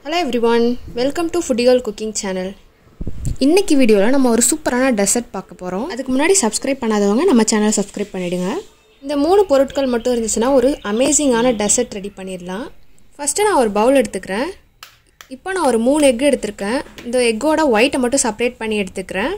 hello everyone welcome to Foodical cooking channel இன்னைக்கு வீடியோவில் நம்ம ஒரு சூப்பரான டெசர்ட் பார்க்க போகிறோம் அதுக்கு முன்னாடி சப்ஸ்கிரைப் பண்ணாதவங்க நம்ம சேனலை சப்ஸ்கிரைப் பண்ணிவிடுங்க இந்த மூணு பொருட்கள் மட்டும் இருந்துச்சுன்னா ஒரு அமேசிங்கான டெசர்ட் ரெடி பண்ணிடலாம் ஃபஸ்ட்டு நான் ஒரு பவுல் எடுத்துக்கிறேன் இப்போ நான் ஒரு மூணு எக் எடுத்திருக்கேன் இந்த எக்கோட ஒயிட்டை மட்டும் செப்பரேட் பண்ணி எடுத்துக்கிறேன்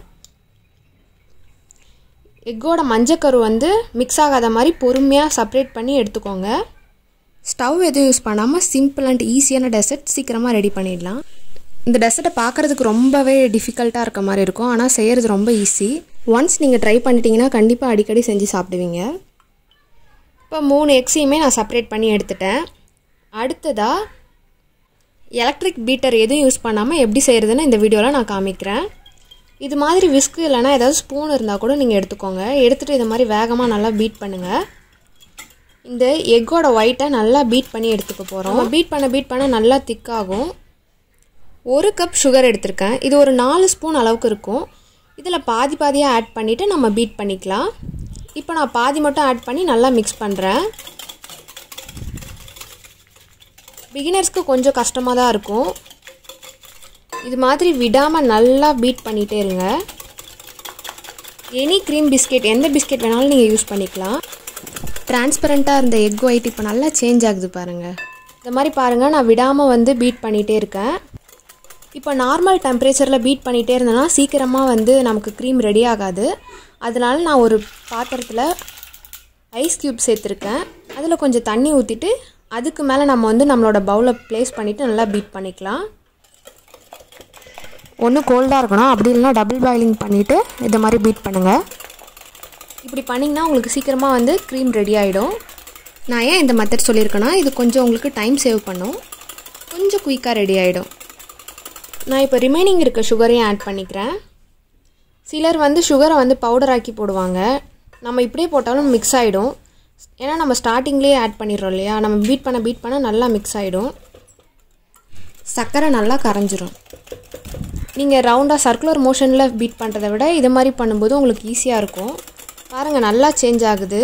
எக்கோட மஞ்சக்கரு வந்து மிக்ஸ் ஆகாத மாதிரி பொறுமையாக செப்பரேட் பண்ணி எடுத்துக்கோங்க ஸ்டவ் எதுவும் யூஸ் பண்ணாமல் சிம்பிள் அண்ட் ஈஸியான டெசர்ட் சீக்கிரமாக ரெடி பண்ணிடலாம் இந்த டெசர்ட்டை பார்க்குறதுக்கு ரொம்பவே டிஃபிகல்ட்டாக இருக்க மாதிரி இருக்கும் ஆனால் செய்கிறது ரொம்ப ஈஸி ஒன்ஸ் நீங்கள் ட்ரை பண்ணிட்டீங்கன்னா கண்டிப்பாக அடிக்கடி செஞ்சு சாப்பிடுவீங்க இப்போ மூணு எக்ஸையுமே நான் செப்பரேட் பண்ணி எடுத்துட்டேன் அடுத்ததாக எலக்ட்ரிக் பீட்டர் எதுவும் யூஸ் பண்ணாமல் எப்படி செய்கிறதுன்னு இந்த வீடியோவில் நான் காமிக்கிறேன் இது மாதிரி விஸ்கு இல்லைனா ஏதாவது ஸ்பூன் இருந்தால் கூட நீங்கள் எடுத்துக்கோங்க எடுத்துகிட்டு இது மாதிரி வேகமாக நல்லா பீட் பண்ணுங்கள் இந்த எக்கோட ஒயிட்டை நல்லா பீட் பண்ணி எடுத்துக்க போகிறோம் பீட் பண்ண பீட் பண்ண நல்லா திக்காகும் ஒரு கப் சுகர் எடுத்திருக்கேன் இது ஒரு நாலு ஸ்பூன் அளவுக்கு இருக்கும் இதில் பாதி பாதியாக ஆட் பண்ணிவிட்டு நம்ம பீட் பண்ணிக்கலாம் இப்போ நான் பாதி மட்டும் ஆட் பண்ணி நல்லா மிக்ஸ் பண்ணுறேன் பிகினர்ஸ்க்கு கொஞ்சம் கஷ்டமாக தான் இருக்கும் இது மாதிரி விடாமல் நல்லா பீட் பண்ணிகிட்டே இருங்க எனி க்ரீம் பிஸ்கெட் எந்த பிஸ்கெட் வேணாலும் நீங்கள் யூஸ் பண்ணிக்கலாம் டிரான்ஸ்பரண்ட்டாக இருந்த எக் ஒயிட் இப்போ நல்லா சேஞ்ச் ஆகுது பாருங்கள் இந்த மாதிரி பாருங்கள் நான் விடாமல் வந்து பீட் பண்ணிகிட்டே இருக்கேன் இப்போ நார்மல் டெம்பரேச்சரில் பீட் பண்ணிகிட்டே இருந்தேன்னா சீக்கிரமாக வந்து நமக்கு க்ரீம் ரெடி ஆகாது அதனால நான் ஒரு பாத்திரத்தில் ஐஸ் க்யூப் சேர்த்துருக்கேன் அதில் கொஞ்சம் தண்ணி ஊற்றிட்டு அதுக்கு மேலே நம்ம வந்து நம்மளோட பவுலை ப்ளேஸ் பண்ணிவிட்டு நல்லா பீட் பண்ணிக்கலாம் ஒன்று கோல்டாக இருக்கணும் அப்படி இல்லைனா டபுள் பாயிலிங் பண்ணிவிட்டு இதை மாதிரி பீட் பண்ணுங்கள் இப்படி பண்ணிங்கன்னா உங்களுக்கு சீக்கிரமாக வந்து க்ரீம் ரெடி ஆகிடும் நான் ஏன் இந்த மெத்தட் சொல்லியிருக்கேன்னா இது கொஞ்சம் உங்களுக்கு டைம் சேவ் பண்ணும் கொஞ்சம் குயிக்காக ரெடி ஆகிடும் நான் இப்போ ரிமைனிங் இருக்க சுகரையும் ஆட் பண்ணிக்கிறேன் சிலர் வந்து சுகரை வந்து பவுடர் ஆக்கி போடுவாங்க நம்ம இப்படியே போட்டாலும் மிக்ஸ் ஆகிடும் ஏன்னா நம்ம ஸ்டார்டிங்லேயே ஆட் பண்ணிடுறோம் இல்லையா நம்ம பீட் பண்ண பீட் பண்ண நல்லா மிக்ஸ் ஆகிடும் சர்க்கரை நல்லா கரைஞ்சிரும் நீங்கள் ரவுண்டாக சர்க்குலர் மோஷனில் பீட் பண்ணுறதை விட இது மாதிரி பண்ணும்போது உங்களுக்கு ஈஸியாக இருக்கும் பாருங்கள் நல்லா சேஞ்ச் ஆகுது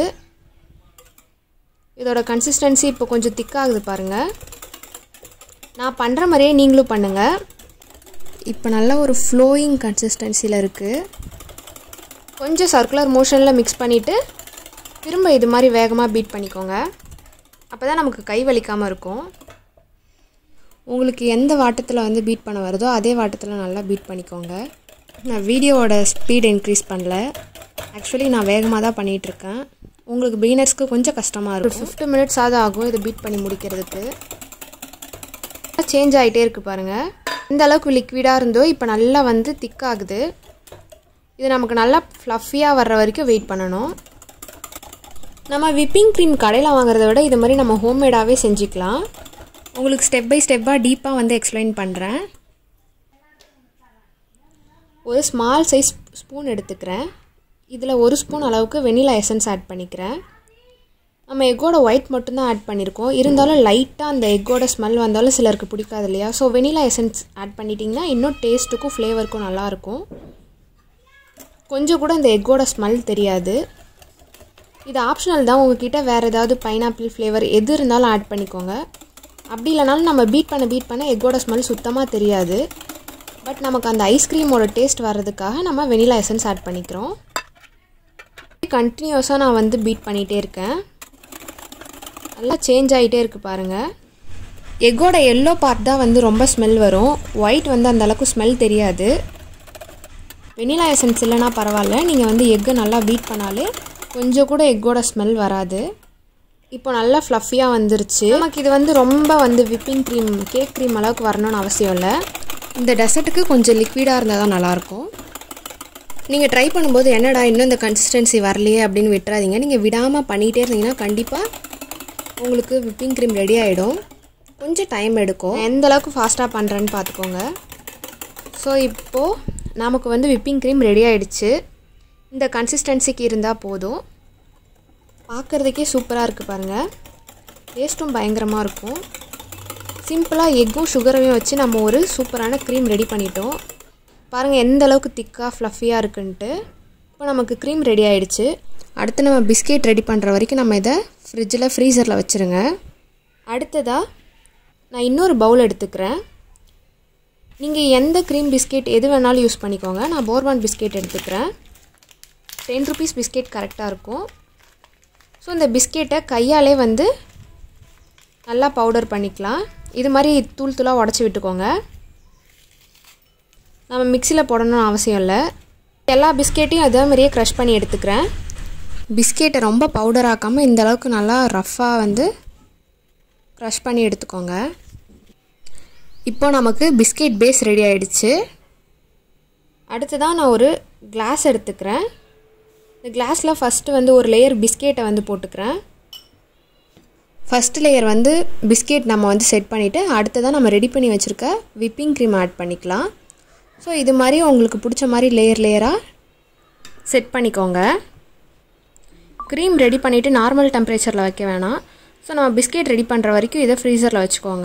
இதோட கன்சிஸ்டன்சி இப்போ கொஞ்சம் திக்காகுது பாருங்கள் நான் பண்ணுற மாதிரியே நீங்களும் பண்ணுங்கள் இப்போ நல்ல ஒரு ஃப்ளோயிங் கன்சிஸ்டன்சியில் இருக்குது கொஞ்சம் சர்க்குலர் மோஷனில் மிக்ஸ் பண்ணிவிட்டு திரும்ப இது மாதிரி வேகமாக பீட் பண்ணிக்கோங்க அப்போ தான் நமக்கு கை வலிக்காமல் இருக்கும் உங்களுக்கு எந்த வாட்டத்தில் வந்து பீட் பண்ண வருதோ அதே வாட்டத்தில் நல்லா பீட் பண்ணிக்கோங்க நான் வீடியோவோட ஸ்பீட் இன்க்ரீஸ் பண்ணல ஆக்சுவலி நான் வேகமாக தான் பண்ணிகிட்ருக்கேன் உங்களுக்கு பிகினர்ஸ்க்கு கொஞ்சம் கஷ்டமாக இருக்கும் ஃபிஃப்டி மினிட்ஸ் ஆகுது ஆகும் இதை பீட் பண்ணி முடிக்கிறதுக்கு சேஞ்ச் ஆகிட்டே இருக்குது பாருங்கள் இந்த அளவுக்கு லிக்விடாக இருந்தோ இப்போ நல்லா வந்து திக்காகுது இது நமக்கு நல்லா ஃப்ளஃபியாக வர்ற வரைக்கும் வெயிட் பண்ணணும் நம்ம விப்பிங் க்ரீம் கடையில் வாங்குறத விட இது மாதிரி நம்ம ஹோம்மேடாகவே செஞ்சுக்கலாம் உங்களுக்கு ஸ்டெப் பை ஸ்டெப்பாக டீப்பாக வந்து எக்ஸ்பிளைன் பண்ணுறேன் ஒரு ஸ்மால் சைஸ் ஸ்பூன் எடுத்துக்கிறேன் இதில் ஒரு ஸ்பூன் அளவுக்கு வெனிலா எசன்ஸ் ஆட் பண்ணிக்கிறேன் நம்ம எக்கோட ஒயிட் மட்டும்தான் ஆட் பண்ணியிருக்கோம் இருந்தாலும் லைட்டாக அந்த எக்கோட ஸ்மெல் வந்தாலும் சிலருக்கு பிடிக்காது இல்லையா ஸோ வெனிலா எசன்ஸ் ஆட் பண்ணிட்டிங்கன்னா இன்னும் டேஸ்ட்டுக்கும் ஃப்ளேவருக்கும் நல்லாயிருக்கும் கொஞ்சம் கூட இந்த எக்கோட ஸ்மெல் தெரியாது இது ஆப்ஷனல் தான் உங்ககிட்ட வேறு ஏதாவது பைனாப்பிள் ஃப்ளேவர் எது இருந்தாலும் ஆட் பண்ணிக்கோங்க அப்படி இல்லைனாலும் நம்ம பீட் பண்ண பீட் பண்ண எக்கோட ஸ்மெல் சுத்தமாக தெரியாது பட் நமக்கு அந்த ஐஸ்கிரீமோட டேஸ்ட் வர்றதுக்காக நம்ம வெனிலா எசன்ஸ் ஆட் பண்ணிக்கிறோம் கண்டினியூஸாக நான் வந்து பீட் பண்ணிகிட்டே இருக்கேன் நல்லா சேஞ்ச் ஆகிட்டே இருக்குது பாருங்கள் எக்கோட எல்லோ பார்ட் தான் வந்து ரொம்ப ஸ்மெல் வரும் ஒயிட் வந்து அந்த அளவுக்கு ஸ்மெல் தெரியாது வெனிலா எசன்ஸ் இல்லைனா பரவாயில்ல நீங்கள் வந்து எக்கை நல்லா பீட் பண்ணாலே கொஞ்சம் கூட எக்கோட ஸ்மெல் வராது இப்போ நல்லா ஃப்ளஃபியாக வந்துருச்சு நமக்கு இது வந்து ரொம்ப வந்து விப்பிங் க்ரீம் கேக் க்ரீம் அளவுக்கு வரணும்னு அவசியம் இல்லை இந்த டெசர்ட்டுக்கு கொஞ்சம் லிக்விடாக இருந்தால் தான் நல்லாயிருக்கும் நீங்கள் ட்ரை பண்ணும்போது என்னடா இன்னும் இந்த கன்சிஸ்டன்சி வரலையே அப்படின்னு விட்டுறாதீங்க நீங்கள் விடாமல் பண்ணிகிட்டே இருந்தீங்கன்னா கண்டிப்பாக உங்களுக்கு விப்பிங் க்ரீம் ரெடி ஆகிடும் கொஞ்சம் டைம் எடுக்கும் எந்த அளவுக்கு ஃபாஸ்ட்டாக பண்ணுறேன்னு பார்த்துக்கோங்க ஸோ இப்போது நமக்கு வந்து விப்பிங் க்ரீம் ரெடி ஆகிடுச்சு இந்த கன்சிஸ்டன்சிக்கு இருந்தால் போதும் பார்க்குறதுக்கே சூப்பராக இருக்குது பாருங்கள் டேஸ்ட்டும் பயங்கரமாக இருக்கும் சிம்பிளாக எக்கும் சுகரையும் வச்சு நம்ம ஒரு சூப்பரான க்ரீம் ரெடி பண்ணிட்டோம் பாருங்கள் எந்த அளவுக்கு திக்காக ஃப்ளஃபியாக இருக்குன்ட்டு இப்போ நமக்கு க்ரீம் ரெடி ஆகிடுச்சு அடுத்து நம்ம பிஸ்கெட் ரெடி பண்ணுற வரைக்கும் நம்ம இதை ஃப்ரிட்ஜில் ஃப்ரீசரில் வச்சுருங்க அடுத்ததாக நான் இன்னொரு பவுல் எடுத்துக்கிறேன் நீங்கள் எந்த க்ரீம் பிஸ்கெட் எது வேணாலும் யூஸ் பண்ணிக்கோங்க நான் போர்பான் பிஸ்கெட் எடுத்துக்கிறேன் டென் ருபீஸ் பிஸ்கெட் கரெக்டாக இருக்கும் ஸோ இந்த பிஸ்கெட்டை கையாலே வந்து நல்லா பவுடர் பண்ணிக்கலாம் இது மாதிரி தூள் தூளாக உடச்சி விட்டுக்கோங்க நம்ம மிக்சியில் போடணும்னு அவசியம் இல்லை எல்லா பிஸ்கெட்டையும் அதே மாதிரியே க்ரஷ் பண்ணி எடுத்துக்கிறேன் பிஸ்கெட்டை ரொம்ப பவுடர் ஆக்காமல் இந்த அளவுக்கு நல்லா ரஃப்பாக வந்து க்ரஷ் பண்ணி எடுத்துக்கோங்க இப்போ நமக்கு பிஸ்கெட் பேஸ் ரெடி ஆயிடுச்சு அடுத்ததான் நான் ஒரு கிளாஸ் எடுத்துக்கிறேன் இந்த கிளாஸில் ஃபஸ்ட்டு வந்து ஒரு லேயர் பிஸ்கெட்டை வந்து போட்டுக்கிறேன் ஃபஸ்ட் லேயர் வந்து பிஸ்கெட் நம்ம வந்து செட் பண்ணிவிட்டு அடுத்ததான் நம்ம ரெடி பண்ணி வச்சுருக்க விப்பிங் க்ரீம் ஆட் பண்ணிக்கலாம் ஸோ இது மாதிரி உங்களுக்கு பிடிச்ச மாதிரி லேயர் லேயராக செட் பண்ணிக்கோங்க க்ரீம் ரெடி பண்ணிவிட்டு நார்மல் டெம்பரேச்சரில் வைக்க வேணாம் ஸோ நம்ம பிஸ்கெட் ரெடி பண்ணுற வரைக்கும் இதை ஃப்ரீசரில் வச்சுக்கோங்க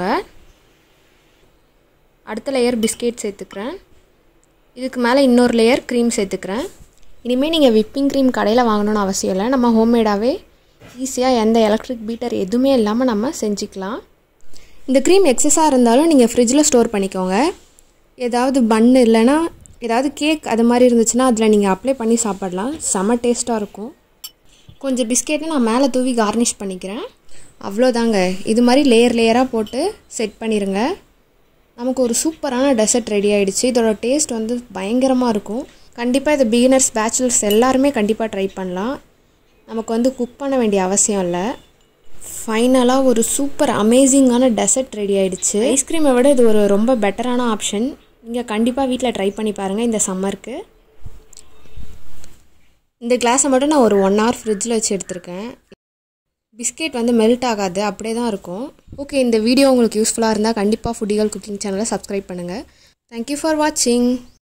அடுத்த லேயர் பிஸ்கெட் சேர்த்துக்கிறேன் இதுக்கு மேலே இன்னொரு லேயர் க்ரீம் சேர்த்துக்கிறேன் இனிமேல் நீங்கள் விப்பிங் க்ரீம் கடையில் வாங்கணும்னு அவசியம் இல்லை நம்ம ஹோம்மேடாகவே ஈஸியாக எந்த எலக்ட்ரிக் பீட்டர் எதுவுமே இல்லாமல் நம்ம செஞ்சுக்கலாம் இந்த க்ரீம் எக்ஸஸாக இருந்தாலும் நீங்கள் ஃப்ரிட்ஜில் ஸ்டோர் பண்ணிக்கோங்க ஏதாவது பன்னு இல்லைன்னா ஏதாவது கேக் அது மாதிரி இருந்துச்சுன்னா அதில் நீங்கள் அப்ளை பண்ணி சாப்பிடலாம் செம்ம டேஸ்ட்டாக இருக்கும் கொஞ்சம் பிஸ்கெட்டை நான் மேலே தூவி கார்னிஷ் பண்ணிக்கிறேன் அவ்வளோதாங்க இது மாதிரி லேயர் லேயராக போட்டு செட் பண்ணிடுங்க நமக்கு ஒரு சூப்பரான டெசர்ட் ரெடி ஆகிடுச்சு இதோட டேஸ்ட் வந்து பயங்கரமாக இருக்கும் கண்டிப்பாக இது பிகினர்ஸ் பேச்சுலர்ஸ் எல்லாருமே கண்டிப்பாக ட்ரை பண்ணலாம் நமக்கு வந்து குக் பண்ண வேண்டிய அவசியம் இல்லை ஃபைனலாக ஒரு சூப்பர் அமேசிங்கான டெசர்ட் ரெடி ஆகிடுச்சு ஐஸ்கிரீமை விட இது ஒரு ரொம்ப பெட்டரான ஆப்ஷன் நீங்கள் கண்டிப்பாக வீட்டில் ட்ரை பண்ணி பாருங்கள் இந்த சம்மருக்கு இந்த கிளாஸை மட்டும் நான் ஒரு ஒன் ஹவர் ஃப்ரிட்ஜில் வச்சு எடுத்திருக்கேன் பிஸ்கெட் வந்து மெல்ட் ஆகாது அப்படியே தான் இருக்கும் ஓகே இந்த வீடியோ உங்களுக்கு யூஸ்ஃபுல்லாக இருந்தால் கண்டிப்பாக ஃபுட்டிகள் குக்கிங் சேனலை சப்ஸ்கிரைப் பண்ணுங்கள் தேங்க்யூ ஃபார் வாட்சிங்